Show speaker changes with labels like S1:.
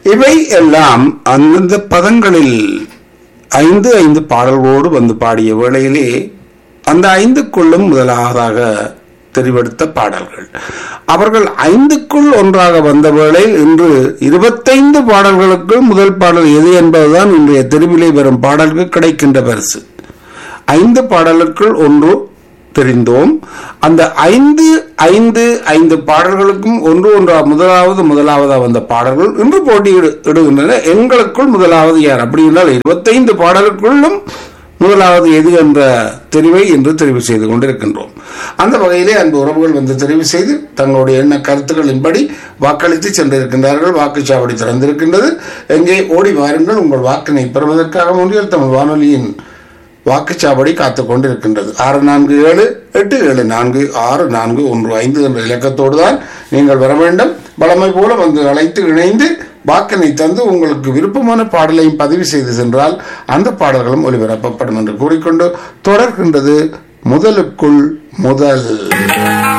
S1: இவை எல்லாம் அந்தந்த பதங்களில் ஐந்து ஐந்து பாடல்களோடு வந்து பாடிய வேளையிலே அந்த ஐந்துக்குள்ளும் முதலாவதாக தெரிவெடுத்த பாடல்கள் அவர்கள் ஐந்துக்குள் ஒன்றாக வந்த வேளையில் இன்று இருபத்தைந்து பாடல்களுக்குள் முதல் பாடல் எது என்பதுதான் இன்றைய தெருவிலே வரும் பாடல்கள் கிடைக்கின்ற பரிசு ஐந்து பாடலுக்குள் ஒன்று தெரிந்தோம் அந்த ஐந்து ஐந்து ஐந்து பாடல்களுக்கும் ஒன்று ஒன்றா முதலாவது முதலாவதா வந்த பாடல்கள் இன்று போட்டியிடு இடுகின்றன எங்களுக்குள் முதலாவது யார் அப்படி என்றால் இருபத்தைந்து பாடலுக்குள்ளும் முதலாவது எது என்ற தெரிவை இன்று தெரிவு செய்து கொண்டிருக்கின்றோம் அந்த வகையிலே அன்பு உறவுகள் வந்து தெரிவு செய்து தங்களுடைய எண்ண கருத்துக்களின்படி வாக்களித்து சென்றிருக்கின்றார்கள் வாக்குச்சாவடி திறந்திருக்கின்றது எங்கே ஓடி வாருங்கள் உங்கள் வாக்கினை பெறுவதற்காக முன்னில் தமிழ் வானொலியின் வாக்குச்சாவடி காத்துக் கொண்டிருக்கின்றது ஆறு நான்கு ஏழு எட்டு ஏழு நான்கு ஆறு நான்கு ஒன்று ஐந்து என்ற இலக்கத்தோடு தான் நீங்கள் வர வேண்டும் வளமை போல வந்து அழைத்து இணைந்து வாக்கினை தந்து உங்களுக்கு விருப்பமான பாடலையும் பதிவு செய்து சென்றால் அந்த பாடல்களும் ஒளிபரப்பப்படும் என்று கூறிக்கொண்டு தொடர்கின்றது முதலுக்குள் முதல்